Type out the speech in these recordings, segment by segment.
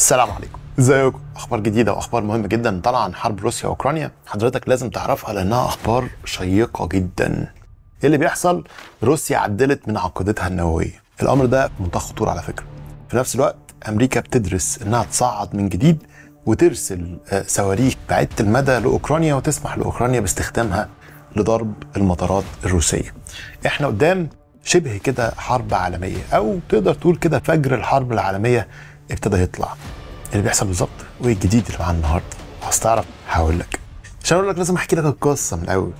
السلام عليكم ازيكم اخبار جديده واخبار مهمه جدا طالعه عن حرب روسيا واوكرانيا حضرتك لازم تعرفها لانها اخبار شيقه جدا ايه اللي بيحصل روسيا عدلت من عقيدتها النوويه الامر ده في منتهى الخطوره على فكره في نفس الوقت امريكا بتدرس انها تصعد من جديد وترسل آه، صواريخ بعيده المدى لاوكرانيا وتسمح لاوكرانيا باستخدامها لضرب المطارات الروسيه احنا قدام شبه كده حرب عالميه او تقدر تقول كده فجر الحرب العالميه ابتدى يطلع اللي بيحصل بالظبط وايه الجديد اللي معانا النهارده عايز تعرف هقول لك عشان اقول لك لازم احكي لك القصه من الاول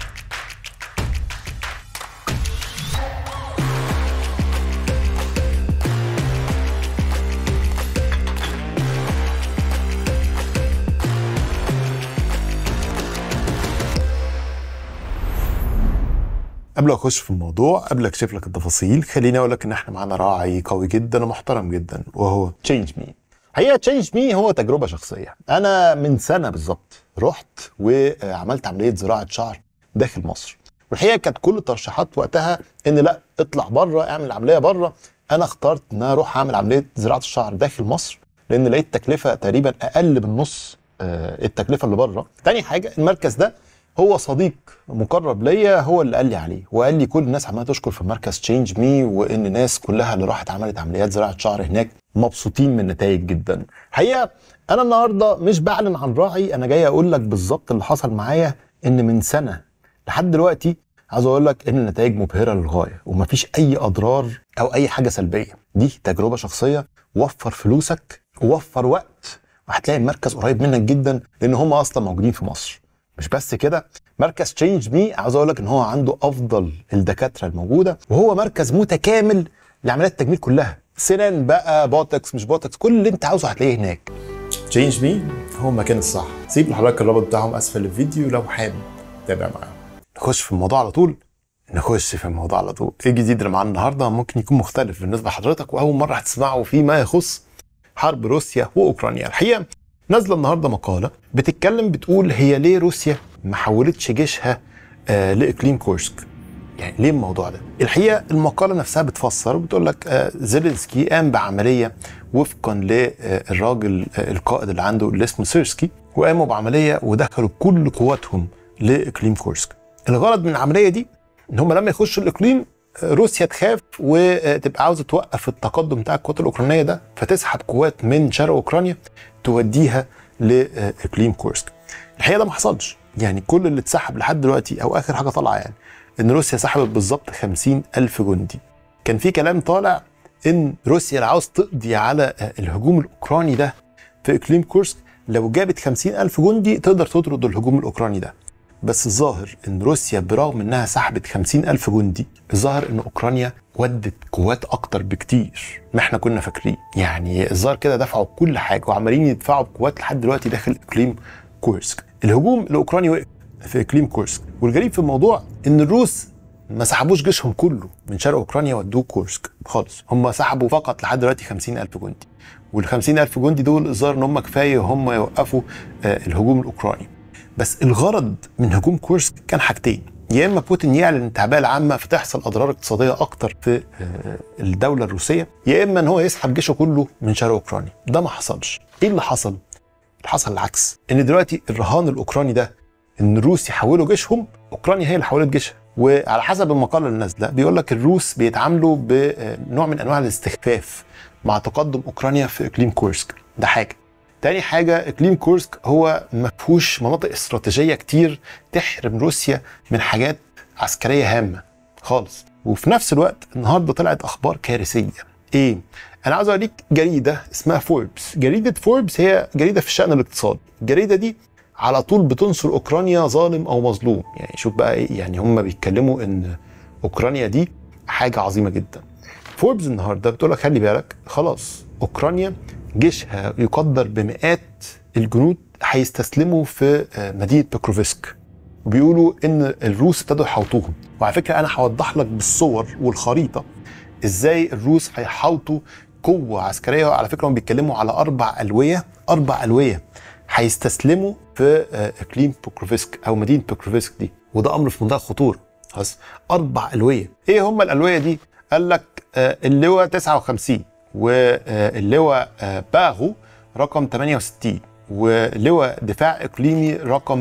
قبل ما اخش في الموضوع قبل اكشف لك التفاصيل خليني اقول لك ان احنا معانا راعي قوي جدا ومحترم جدا وهو تشينج مي هي تشينج مي هو تجربه شخصيه انا من سنه بالظبط رحت وعملت عمليه زراعه شعر داخل مصر والحقيقه كانت كل الترشيحات وقتها ان لا اطلع بره اعمل عمليه بره انا اخترت ان انا اروح اعمل عمليه زراعه الشعر داخل مصر لان لقيت تكلفه تقريبا اقل من نص آه، التكلفه اللي بره تاني حاجه المركز ده هو صديق مقرب ليا هو اللي قال لي عليه وقال لي كل الناس عماله تشكر في مركز تشينج مي وان الناس كلها اللي راحت عملت عمليات زراعه شعر هناك مبسوطين من النتائج جدا حقيقه انا النهارده مش بعلن عن راعي انا جاي اقول لك بالظبط اللي حصل معايا ان من سنه لحد دلوقتي عاوز اقول لك ان النتائج مبهره للغايه ومفيش اي اضرار او اي حاجه سلبيه دي تجربه شخصيه وفر فلوسك ووفر وقت وهتلاقي المركز قريب منك جدا لان هم اصلا موجودين في مصر مش بس كده مركز تشينج مي عاوز اقول لك ان هو عنده افضل الدكاتره الموجوده وهو مركز متكامل لعمليات التجميل كلها سنان بقى بوتكس مش بوتكس كل اللي انت عاوزه هتلاقيه هناك تشينج مي هو المكان الصح سيب لحضرتك الرابط بتاعهم اسفل الفيديو لو حابب تابع معاهم نخش في الموضوع على طول نخش في الموضوع على طول ايه الجديد اللي معانا النهارده ممكن يكون مختلف بالنسبه لحضرتك واول مره هتسمعه فيما يخص حرب روسيا واوكرانيا الحقيقه نازله النهارده مقاله بتتكلم بتقول هي ليه روسيا ما حولتش جيشها آه لاقليم كورسك يعني ليه الموضوع ده الحقيقه المقاله نفسها بتفسر وبتقول لك آه زيلينسكي قام بعمليه وفقا للراجل آه القائد اللي عنده اللي اسمه سيرسكي وقاموا بعمليه ودخلوا كل قواتهم لاقليم كورسك الغرض من العمليه دي ان هم لما يخشوا الاقليم آه، روسيا تخاف وتبقى عاوزه توقف التقدم بتاع القوات الاوكرانيه ده فتسحب قوات من شرق اوكرانيا توديها لاقليم كورسك الحقيقه ده ما حصلش يعني كل اللي اتسحب لحد دلوقتي او اخر حاجه طالعه يعني ان روسيا سحبت بالظبط 50 الف جندي كان في كلام طالع ان روسيا لو عاوز تقضي على آه، الهجوم الاوكراني ده في اقليم كورسك لو جابت 50 الف جندي تقدر تطرد الهجوم الاوكراني ده بس الظاهر ان روسيا برغم انها سحبت 50 الف جندي الظاهر ان اوكرانيا ودت قوات اكتر بكتير ما احنا كنا فاكرين يعني الظاهر كده دفعوا كل حاجه وعمالين يدفعوا بقوات لحد دلوقتي داخل اقليم كورسك الهجوم الاوكراني وقف في اقليم كورسك والغريب في الموضوع ان الروس ما سحبوش جيشهم كله من شرق اوكرانيا ودوه كورسك خالص هم سحبوا فقط لحد دلوقتي 50 الف جندي وال 50 الف جندي دول الظاهر ان هم كفايه هم يوقفوا آه، الهجوم الاوكراني بس الغرض من هجوم كورسك كان حاجتين يا اما بوتين يعلن التعبئه العامه فتحصل اضرار اقتصاديه اكتر في آه، الدوله الروسيه يا اما ان هو يسحب جيشه كله من شرق اوكرانيا ده ما حصلش ايه اللي حصل اللي حصل العكس ان دلوقتي الرهان الاوكراني ده ان الروس يحولوا جيشهم اوكرانيا هي اللي حولت جيشها وعلى حسب المقاله اللي نازله بيقول لك الروس بيتعاملوا بنوع من انواع الاستخفاف مع تقدم اوكرانيا في اقليم كورسك ده حاجه تاني حاجة إقليم كورسك هو ما فيهوش مناطق استراتيجية كتير تحرم روسيا من حاجات عسكرية هامة خالص وفي نفس الوقت النهاردة طلعت أخبار كارثية إيه؟ أنا عاوز أوريك جريدة اسمها فوربس جريدة فوربس هي جريدة في الشأن الاقتصادي الجريدة دي على طول بتنصر أوكرانيا ظالم أو مظلوم يعني شوف بقى إيه يعني هم بيتكلموا إن أوكرانيا دي حاجة عظيمة جدا فوربس النهارده بتقول لك خلي بالك خلاص اوكرانيا جيشها يقدر بمئات الجنود هيستسلموا في آه، مدينه بيكروفسك وبيقولوا ان الروس ابتدوا يحوطوهم وعلى فكره انا هوضح لك بالصور والخريطه ازاي الروس هيحوطوا قوه عسكريه وعلى فكره هم بيتكلموا على اربع الويه اربع الويه هيستسلموا في آه، اقليم بوكروفسك او مدينه بوكروفسك دي وده امر في منتهى الخطوره خلاص اربع الويه ايه هم الالويه دي قال لك آه، اللواء 59 واللواء آه، باغو رقم 68 ولواء دفاع اقليمي رقم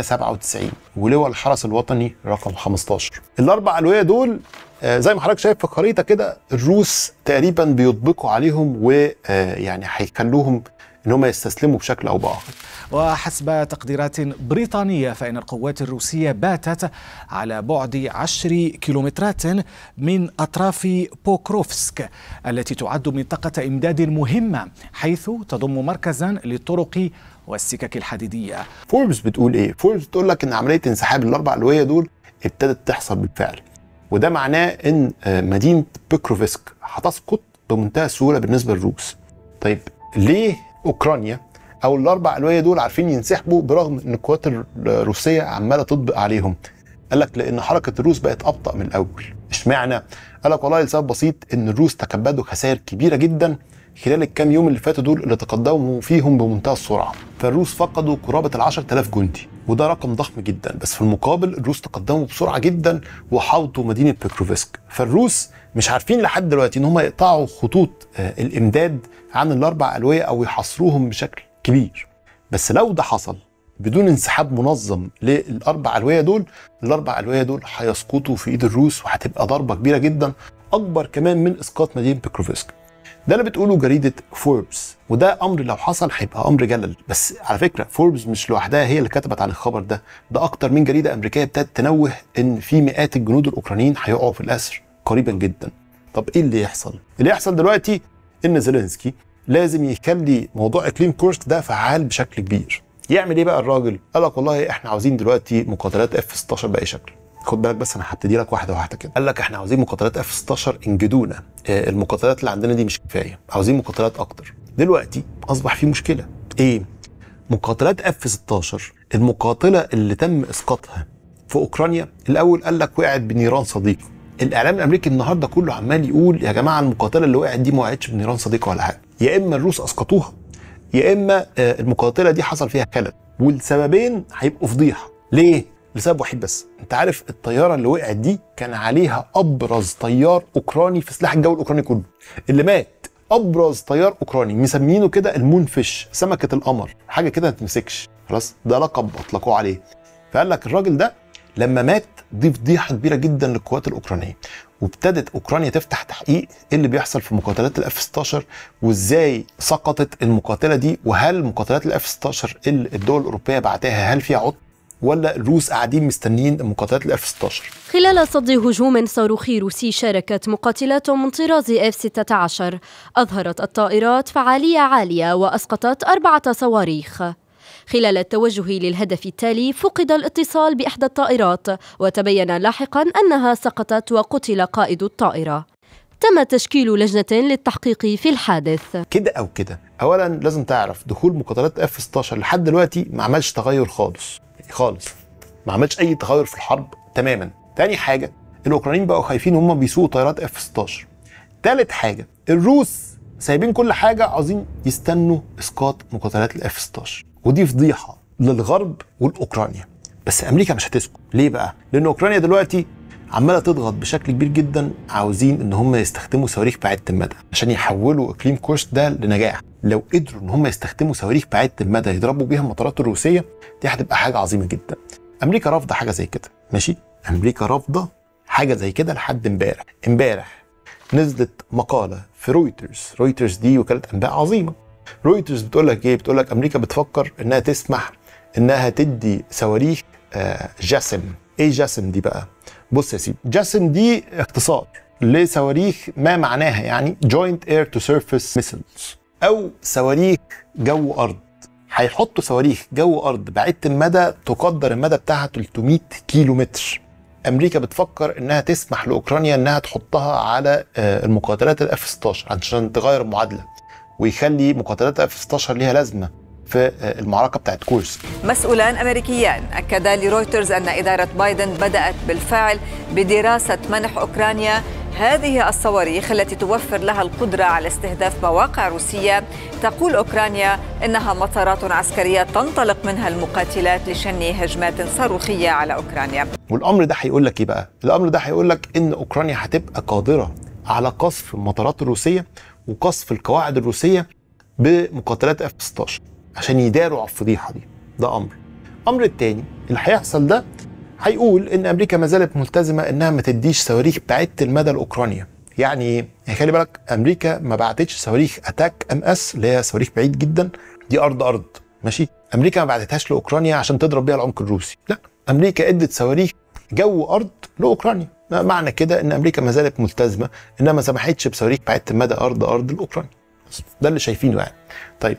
197 ولواء الحرس الوطني رقم 15 الاربع الويه دول آه، زي ما حضرتك شايف في الخريطه كده الروس تقريبا بيطبقوا عليهم ويعني هيخلوهم ان هم يستسلموا بشكل او باخر وحسب تقديرات بريطانية فإن القوات الروسية باتت على بعد عشر كيلومترات من أطراف بوكروفسك التي تعد منطقة إمداد مهمة حيث تضم مركزا للطرق والسكك الحديدية فوربس بتقول ايه؟ فوربس بتقول لك ان عمليه انسحاب الاربع الويه دول ابتدت تحصل بالفعل وده معناه ان آه، مدينه بيكروفسك هتسقط بمنتهى السهوله بالنسبه للروس. طيب ليه اوكرانيا او الاربع الويه دول عارفين ينسحبوا برغم ان القوات الروسيه عماله تطبق عليهم؟ قال لك لان حركه الروس بقت ابطا من الاول. اشمعنى؟ قال لك والله لسبب بسيط ان الروس تكبدوا خسائر كبيره جدا خلال الكام يوم اللي فاتوا دول اللي تقدموا فيهم بمنتهى السرعه فالروس فقدوا قرابه ال 10000 جندي وده رقم ضخم جدا بس في المقابل الروس تقدموا بسرعه جدا وحاوطوا مدينه بيكروفسك فالروس مش عارفين لحد دلوقتي ان هم يقطعوا خطوط آه، الامداد عن الاربع الويه او يحاصروهم بشكل كبير بس لو ده حصل بدون انسحاب منظم للاربع الويه دول الاربع الويه دول هيسقطوا في ايد الروس وهتبقى ضربه كبيره جدا اكبر كمان من اسقاط مدينه بيكروفسك ده اللي بتقوله جريده فوربس وده امر لو حصل هيبقى امر جلل بس على فكره فوربس مش لوحدها هي اللي كتبت عن الخبر ده ده اكتر من جريده امريكيه ابتدت تنوه ان في مئات الجنود الاوكرانيين هيقعوا في الاسر قريبا جدا طب ايه اللي يحصل اللي يحصل دلوقتي ان زيلينسكي لازم يخلي موضوع اقليم كورسك ده فعال بشكل كبير يعمل ايه بقى الراجل قال لك والله احنا عاوزين دلوقتي مقاتلات اف 16 باي شكل خد بالك بس انا هبتدي لك واحده واحده كده قال لك احنا عاوزين مقاتلات اف 16 انجدونا آه، المقاتلات اللي عندنا دي مش كفايه عاوزين مقاتلات اكتر دلوقتي اصبح في مشكله ايه مقاتلات اف 16 المقاتله اللي تم اسقاطها في اوكرانيا الاول قال لك وقعت بنيران صديقه الاعلام الامريكي النهارده كله عمال يقول يا جماعه المقاتله اللي وقعت دي ما وقعتش بنيران صديقه ولا حاجه يا اما الروس اسقطوها يا اما آه، المقاتله دي حصل فيها خلل والسببين هيبقوا فضيحه ليه لسبب وحيد بس انت عارف الطياره اللي وقعت دي كان عليها ابرز طيار اوكراني في سلاح الجو الاوكراني كله اللي مات ابرز طيار اوكراني مسمينه كده المون فيش سمكه القمر حاجه كده ما تمسكش خلاص ده لقب اطلقوه عليه فقال لك الراجل ده لما مات دي فضيحه كبيره جدا للقوات الاوكرانيه وابتدت اوكرانيا تفتح تحقيق ايه اللي بيحصل في مقاتلات الاف 16 وازاي سقطت المقاتله دي وهل مقاتلات الاف 16 اللي الدول الاوروبيه بعتها هل فيها عطل ولا الروس قاعدين مستنيين مقاتلات الاف 16 خلال صد هجوم صاروخي روسي شاركت مقاتلات من طراز اف 16 اظهرت الطائرات فعاليه عاليه واسقطت اربعه صواريخ خلال التوجه للهدف التالي فقد الاتصال باحدى الطائرات وتبين لاحقا انها سقطت وقتل قائد الطائره تم تشكيل لجنه للتحقيق في الحادث كده او كده اولا لازم تعرف دخول مقاتلات اف 16 لحد دلوقتي ما عملش تغير خالص خالص ما عملش اي تغير في الحرب تماما تاني حاجه الاوكرانيين بقوا خايفين هم بيسوقوا طيارات اف 16 تالت حاجه الروس سايبين كل حاجه عاوزين يستنوا اسقاط مقاتلات الاف 16 ودي فضيحه للغرب والاوكرانيا بس امريكا مش هتسكت ليه بقى لان اوكرانيا دلوقتي عماله تضغط بشكل كبير جدا عاوزين ان هم يستخدموا صواريخ بعيده المدى عشان يحولوا اقليم كورسك ده لنجاح لو قدروا ان هم يستخدموا صواريخ بعيده المدى يضربوا بيها المطارات الروسيه دي هتبقى حاجه عظيمه جدا امريكا رافضه حاجه زي كده ماشي امريكا رافضه حاجه زي كده لحد امبارح امبارح نزلت مقاله في رويترز رويترز دي وكاله انباء عظيمه رويترز بتقول لك ايه بتقول لك امريكا بتفكر انها تسمح انها تدي صواريخ آه، جاسم ايه جاسم دي بقى بص يا سيدي جاسم دي اختصار لصواريخ ما معناها يعني جوينت اير تو سيرفيس ميسلز او صواريخ جو ارض هيحطوا صواريخ جو ارض بعيده المدى تقدر المدى بتاعها 300 كيلو متر امريكا بتفكر انها تسمح لاوكرانيا انها تحطها على آه، المقاتلات الاف 16 عشان تغير المعادله ويخلي مقاتلات اف 16 ليها لازمه في آه، المعركه بتاعت كورسك مسؤولان أمريكيان أكدا لرويترز أن إدارة بايدن بدأت بالفعل بدراسة منح أوكرانيا هذه الصواريخ التي توفر لها القدرة على استهداف مواقع روسية تقول أوكرانيا إنها مطارات عسكرية تنطلق منها المقاتلات لشن هجمات صاروخية على أوكرانيا والامر ده هيقول لك ايه بقى؟ الامر ده هيقول لك ان اوكرانيا هتبقى قادره على قصف المطارات الروسيه وقصف القواعد الروسيه بمقاتلات اف 16 عشان يداروا على الفضيحه دي ده امر الامر الثاني اللي هيحصل ده هيقول ان امريكا ما زالت ملتزمه انها ما تديش صواريخ بعيده المدى لاوكرانيا يعني ايه يعني خلي بالك امريكا ما بعتتش صواريخ اتاك ام اس اللي هي صواريخ بعيد جدا دي ارض ارض ماشي امريكا ما بعتتهاش لاوكرانيا عشان تضرب بيها العمق الروسي لا امريكا ادت صواريخ جو ارض لاوكرانيا معنى كده ان امريكا ما زالت ملتزمه انها ما سمحتش بصواريخ بعيده المدى ارض ارض لاوكرانيا ده اللي شايفينه يعني طيب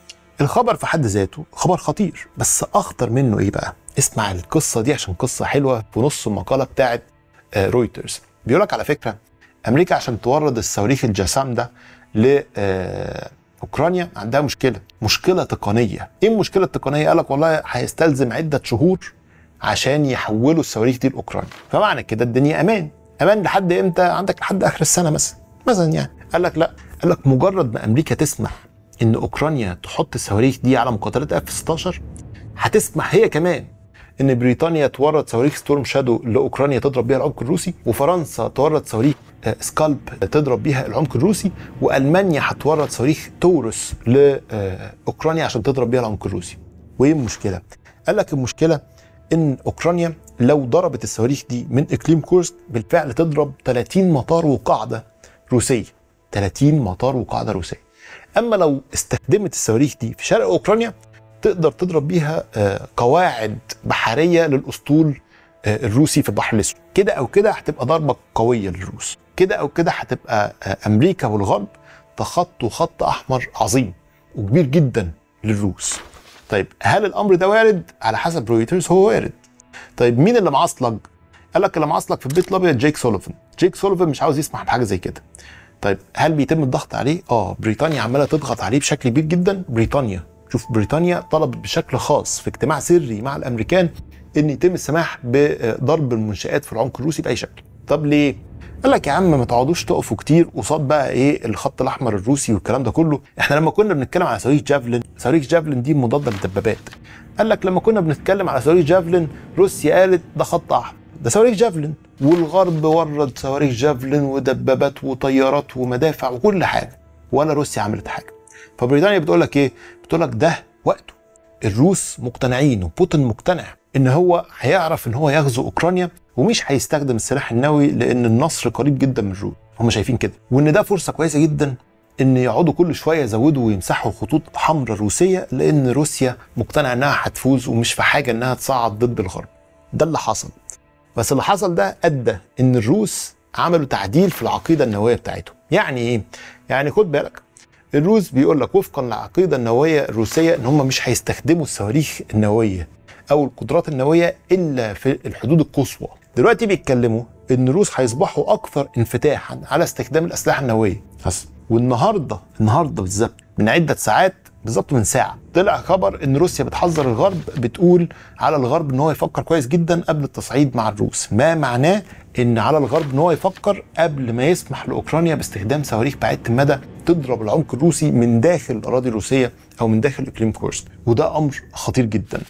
الخبر في حد ذاته خبر خطير بس اخطر منه ايه بقى اسمع القصه دي عشان قصه حلوه في نص المقاله بتاعت آه، رويترز بيقول لك على فكره امريكا عشان تورد الصواريخ الجسام ده ل آه، اوكرانيا عندها مشكله مشكله تقنيه ايه المشكله التقنيه قال لك والله هيستلزم عده شهور عشان يحولوا الصواريخ دي لاوكرانيا فمعنى كده الدنيا امان امان لحد امتى عندك لحد اخر السنه مثلا مثلا يعني قال لك لا قال لك مجرد ما امريكا تسمح ان اوكرانيا تحط الصواريخ دي على مقاتلات اف 16 هتسمح هي كمان ان بريطانيا تورد صواريخ ستورم شادو لاوكرانيا تضرب بيها العمق الروسي وفرنسا تورد صواريخ آه، سكالب تضرب بيها العمق الروسي والمانيا هتورد صواريخ تورس لاوكرانيا عشان تضرب بيها العمق الروسي وايه المشكله قال لك المشكله ان اوكرانيا لو ضربت الصواريخ دي من اقليم كورسك بالفعل تضرب 30 مطار وقاعده روسيه 30 مطار وقاعده روسيه اما لو استخدمت الصواريخ دي في شرق اوكرانيا تقدر تضرب بيها آه، قواعد بحريه للاسطول آه، الروسي في البحر الاسود كده او كده هتبقى ضربه قويه للروس كده او كده هتبقى آه، امريكا والغرب تخطوا خط احمر عظيم وكبير جدا للروس طيب هل الامر ده وارد على حسب رويترز هو وارد طيب مين اللي معصلج قال لك اللي معصلج في البيت الابيض جيك سوليفان جيك سوليفان مش عاوز يسمح بحاجه زي كده طيب هل بيتم الضغط عليه اه بريطانيا عماله تضغط عليه بشكل كبير جدا بريطانيا شوف بريطانيا طلبت بشكل خاص في اجتماع سري مع الامريكان ان يتم السماح بضرب المنشآت في العمق الروسي باي شكل طب ليه قال لك يا عم ما تقعدوش تقفوا كتير قصاد بقى ايه الخط الاحمر الروسي والكلام ده كله احنا لما كنا بنتكلم على صواريخ جافلين صواريخ جافلين دي مضاده للدبابات قال لك لما كنا بنتكلم على صواريخ جافلين روسيا قالت ده خط احمر ده صواريخ جافلين والغرب ورد صواريخ جافلين ودبابات وطيارات ومدافع وكل حاجه ولا روسيا عملت حاجه فبريطانيا بتقول لك ايه بتقول لك ده وقته الروس مقتنعين وبوتين مقتنع ان هو هيعرف ان هو يغزو اوكرانيا ومش هيستخدم السلاح النووي لان النصر قريب جدا من الروس هم شايفين كده وان ده فرصه كويسه جدا ان يقعدوا كل شويه يزودوا ويمسحوا خطوط حمراء روسيه لان روسيا مقتنعه انها هتفوز ومش في حاجه انها تصعد ضد الغرب ده اللي حصل بس اللي حصل ده ادى ان الروس عملوا تعديل في العقيده النوويه بتاعتهم يعني ايه يعني خد بالك الروس بيقول لك وفقا للعقيده النوويه الروسيه ان هم مش هيستخدموا الصواريخ النوويه او القدرات النوويه الا في الحدود القصوى دلوقتي بيتكلموا ان الروس هيصبحوا اكثر انفتاحا على استخدام الاسلحه النوويه بس والنهارده النهارده بالظبط من عده ساعات بالظبط من ساعه طلع خبر ان روسيا بتحذر الغرب بتقول على الغرب ان هو يفكر كويس جدا قبل التصعيد مع الروس ما معناه ان على الغرب ان هو يفكر قبل ما يسمح لاوكرانيا باستخدام صواريخ بعيده المدى تضرب العمق الروسي من داخل الاراضي الروسيه او من داخل اقليم كورسك وده امر خطير جدا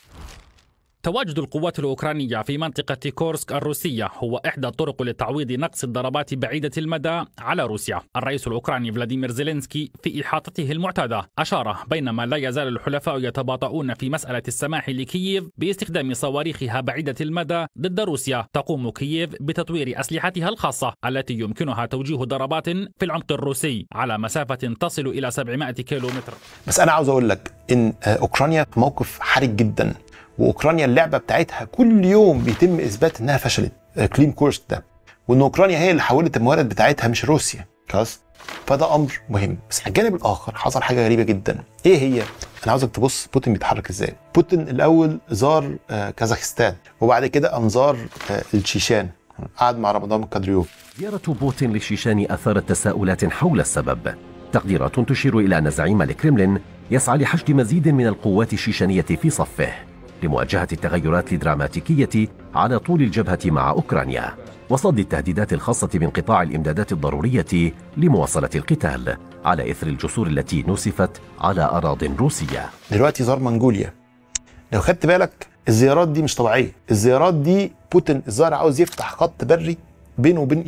تواجد القوات الأوكرانية في منطقة كورسك الروسية هو إحدى الطرق لتعويض نقص الضربات بعيدة المدى على روسيا الرئيس الأوكراني فلاديمير زيلينسكي في إحاطته المعتادة أشار بينما لا يزال الحلفاء يتباطؤون في مسألة السماح لكييف باستخدام صواريخها بعيدة المدى ضد روسيا تقوم كييف بتطوير أسلحتها الخاصة التي يمكنها توجيه ضربات في العمق الروسي على مسافة تصل إلى 700 كيلومتر بس انا عاوز اقول لك ان آه، اوكرانيا في موقف حرج جدا واوكرانيا اللعبه بتاعتها كل يوم بيتم اثبات انها فشلت كلين كورس ده وان اوكرانيا هي اللي حولت الموارد بتاعتها مش روسيا خلاص فده امر مهم بس على الجانب الاخر حصل حاجه غريبه جدا ايه هي انا عاوزك تبص بوتين بيتحرك ازاي بوتين الاول زار آه، كازاخستان وبعد كده قام زار آه، الشيشان قعد مع رمضان كادريوف زيارة بوتين للشيشان أثارت تساؤلات حول السبب تقديرات تشير إلى أن زعيم الكريملين يسعى لحشد مزيد من القوات الشيشانية في صفه لمواجهة التغيرات الدراماتيكية على طول الجبهة مع أوكرانيا وصد التهديدات الخاصة بانقطاع الإمدادات الضرورية لمواصلة القتال على إثر الجسور التي نسفت على أراض روسية دلوقتي زار منغوليا لو خدت بالك الزيارات دي مش طبيعيه الزيارات دي بوتين الظاهر عاوز يفتح خط بري بينه وبين ايران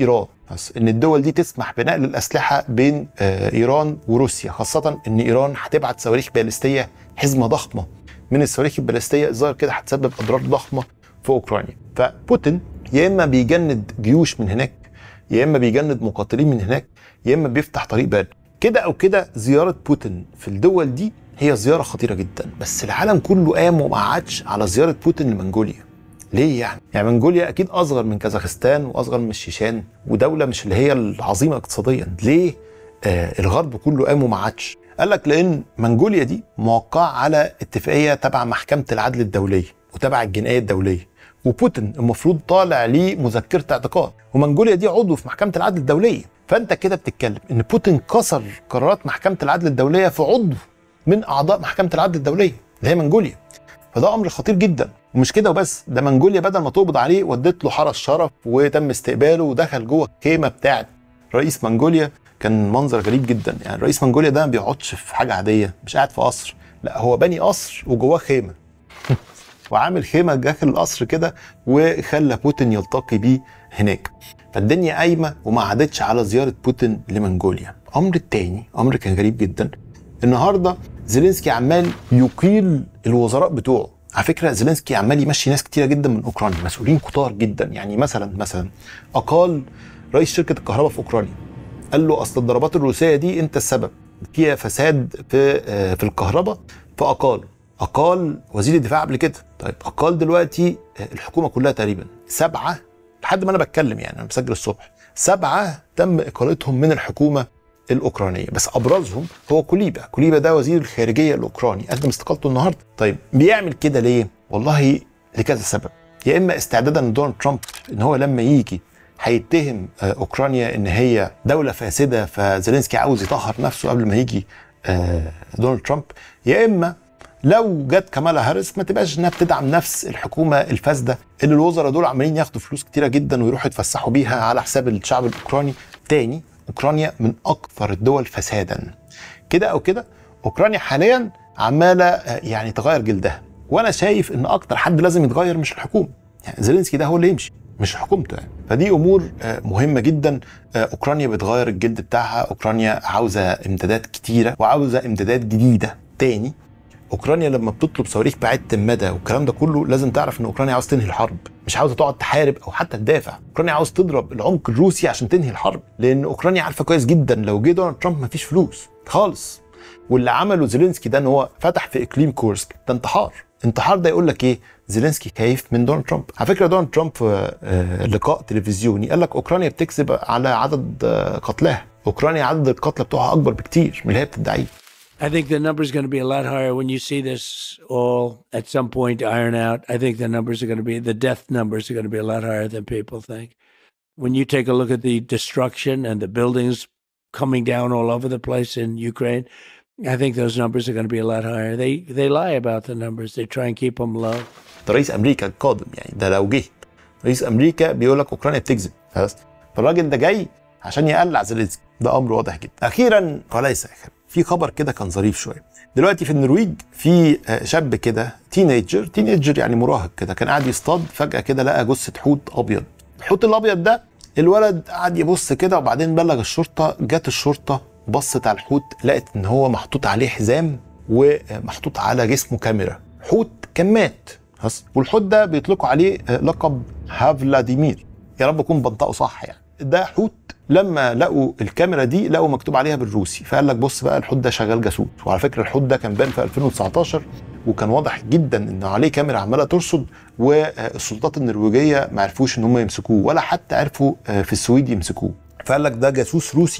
بس ان الدول دي تسمح بنقل الاسلحه بين آه، ايران وروسيا خاصه ان ايران هتبعت صواريخ باليستيه حزمه ضخمه من الصواريخ الباليستيه الظاهر كده هتسبب اضرار ضخمه في اوكرانيا فبوتين يا اما بيجند جيوش من هناك يا اما بيجند مقاتلين من هناك يا اما بيفتح طريق بري كده او كده زياره بوتين في الدول دي هي زياره خطيره جدا بس العالم كله قام وما قعدش على زياره بوتين لمنغوليا ليه يعني؟ يعني منغوليا اكيد اصغر من كازاخستان واصغر من الشيشان ودوله مش اللي هي العظيمه اقتصاديا، ليه آه الغرب كله قام وما عادش؟ قال لك لان منغوليا دي موقعه على اتفاقيه تبع محكمه العدل الدوليه وتبع الجنائيه الدوليه وبوتين المفروض طالع ليه مذكره اعتقال ومنغوليا دي عضو في محكمه العدل الدوليه فانت كده بتتكلم ان بوتين كسر قرارات محكمه العدل الدوليه في عضو من اعضاء محكمه العدل الدوليه اللي هي منغوليا فده امر خطير جدا ومش كده وبس ده منغوليا بدل ما تقبض عليه ودت له حرس شرف وتم استقباله ودخل جوه الخيمه بتاعت رئيس منغوليا كان منظر غريب جدا يعني رئيس منغوليا ده ما بيقعدش في حاجه عاديه مش قاعد في قصر لا هو بني قصر وجواه خيمه وعامل خيمه داخل القصر كده وخلى بوتين يلتقي بيه هناك فالدنيا قايمه وما عادتش على زياره بوتين لمنغوليا امر التاني امر كان غريب جدا النهارده زيلينسكي عمال يقيل الوزراء بتوعه على فكره زيلينسكي عمال يمشي ناس كتيره جدا من اوكرانيا مسؤولين كتار جدا يعني مثلا مثلا اقال رئيس شركه الكهرباء في اوكرانيا قال له اصل الضربات الروسيه دي انت السبب فيها فساد في آه، في الكهرباء فاقال اقال وزير الدفاع قبل كده طيب اقال دلوقتي آه، الحكومه كلها تقريبا سبعه لحد ما انا بتكلم يعني انا مسجل الصبح سبعه تم اقالتهم من الحكومه الاوكرانيه بس ابرزهم هو كوليبا كوليبا ده وزير الخارجيه الاوكراني قدم استقالته النهارده طيب بيعمل كده ليه والله لكذا سبب يا اما استعدادا لدونالد ترامب ان هو لما يجي هيتهم آه، اوكرانيا ان هي دوله فاسده فزيلينسكي عاوز يطهر نفسه قبل ما يجي آه، دونالد ترامب يا اما لو جت كمالا هاريس ما تبقاش انها بتدعم نفس الحكومه الفاسده اللي الوزراء دول عمالين ياخدوا فلوس كتيره جدا ويروحوا يتفسحوا بيها على حساب الشعب الاوكراني تاني اوكرانيا من اكثر الدول فسادا كده او كده اوكرانيا حاليا عماله آه، يعني تغير جلدها وانا شايف ان اكتر حد لازم يتغير مش الحكومه يعني زيلينسكي ده هو اللي يمشي مش حكومته يعني فدي امور آه، مهمه جدا آه، اوكرانيا بتغير الجلد بتاعها اوكرانيا عاوزه امدادات كتيره وعاوزه امدادات جديده تاني اوكرانيا لما بتطلب صواريخ بعيده المدى والكلام ده كله لازم تعرف ان اوكرانيا عاوز تنهي الحرب مش عاوزه تقعد تحارب او حتى تدافع اوكرانيا عاوز تضرب العمق الروسي عشان تنهي الحرب لان اوكرانيا عارفه كويس جدا لو جه دونالد ترامب مفيش فلوس خالص واللي عمله زيلينسكي ده ان هو فتح في اقليم كورسك ده انتحار انتحار ده يقول لك ايه زيلينسكي خايف من دونالد ترامب على فكره دونالد ترامب في آه، لقاء تلفزيوني قال لك اوكرانيا بتكسب على عدد آه، قتلاها اوكرانيا عدد القتلى بتوعها اكبر بكتير من اللي هي بتدعيه I think the number is going to be a lot higher when you see this all at some point iron out. I think the numbers are going to be the death numbers are going to be a lot higher than people think. When you take a look at the destruction and the buildings coming down all over the place in Ukraine, I think those numbers are going to be a lot higher. They they lie about the numbers. They try and keep them low. ده رئيس امريكا القادم يعني ده لو جه رئيس امريكا بيقول لك اوكرانيا بتكذب خلاص فالراجل ده جاي عشان يقلع زيلينسكي ده امر واضح جدا اخيرا وليس اخيرا في خبر كده كان ظريف شويه دلوقتي في النرويج في آه، شاب كده تينيجر تينيجر يعني مراهق كده كان قاعد يصطاد فجاه كده لقى جثه حوت ابيض الحوت الابيض ده الولد قعد يبص كده وبعدين بلغ الشرطه جت الشرطه بصت على الحوت لقت ان هو محطوط عليه حزام ومحطوط على جسمه كاميرا حوت كان مات خلاص والحوت ده بيطلقوا عليه آه، لقب هافلاديمير يا رب اكون بنطقه صح يعني ده حوت لما لقوا الكاميرا دي لقوا مكتوب عليها بالروسي فقال لك بص بقى الحوت ده شغال جاسوس وعلى فكره الحوت ده كان بان في 2019 وكان واضح جدا ان عليه كاميرا عماله ترصد والسلطات النرويجيه ما عرفوش ان هم يمسكوه ولا حتى عرفوا آه، في السويد يمسكوه فقال لك ده جاسوس روسي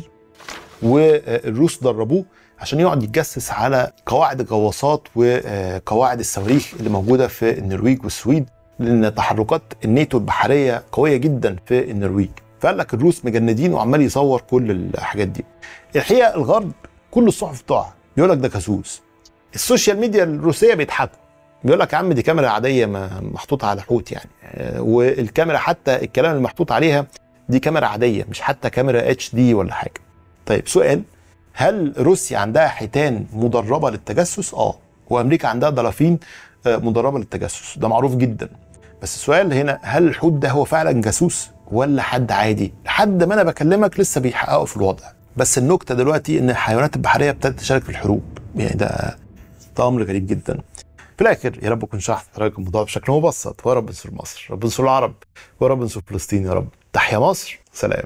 والروس دربوه عشان يقعد يتجسس على قواعد الغواصات وقواعد الصواريخ اللي موجوده في النرويج والسويد لان تحركات الناتو البحريه قويه جدا في النرويج فقال لك الروس مجندين وعمال يصور كل الحاجات دي الحقيقه الغرب كل الصحف بتوعها بيقول لك ده جاسوس السوشيال ميديا الروسيه بيضحكوا بيقول لك يا عم دي كاميرا عاديه ما- محطوطه على حوت يعني آه، والكاميرا حتى الكلام اللي محطوط عليها دي كاميرا عاديه مش حتى كاميرا اتش دي ولا حاجه طيب سؤال هل روسيا عندها حيتان مدربه للتجسس اه وامريكا عندها دلافين آه، مدربه للتجسس ده معروف جدا بس السؤال هنا هل الحوت ده هو فعلا جاسوس ولا حد عادي لحد ما انا بكلمك لسه بيحققوا في الوضع بس النكته دلوقتي ان الحيوانات البحريه ابتدت تشارك في الحروب يعني ده ده امر غريب جدا في الاخر يا رب اكون شرحت لحضرتك الموضوع بشكل مبسط ويا رب انصر مصر رب انصر العرب ويا رب انصر فلسطين يا رب تحيا مصر سلام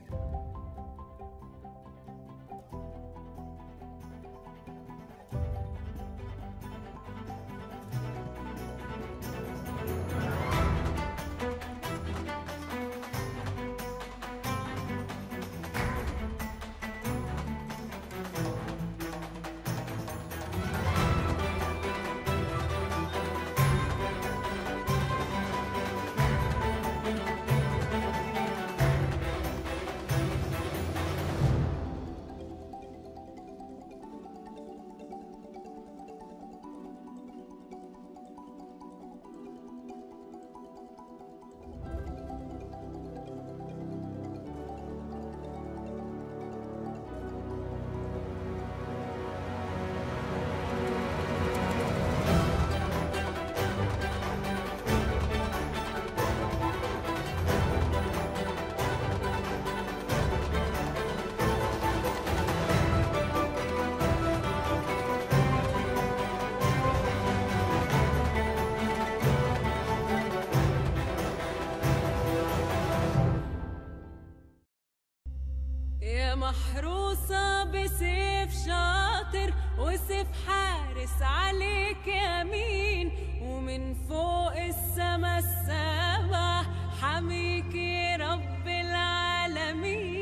يا محروسة بسيف شاطر وسيف حارس عليك يمين ومن فوق السما السبع حميك يا رب العالمين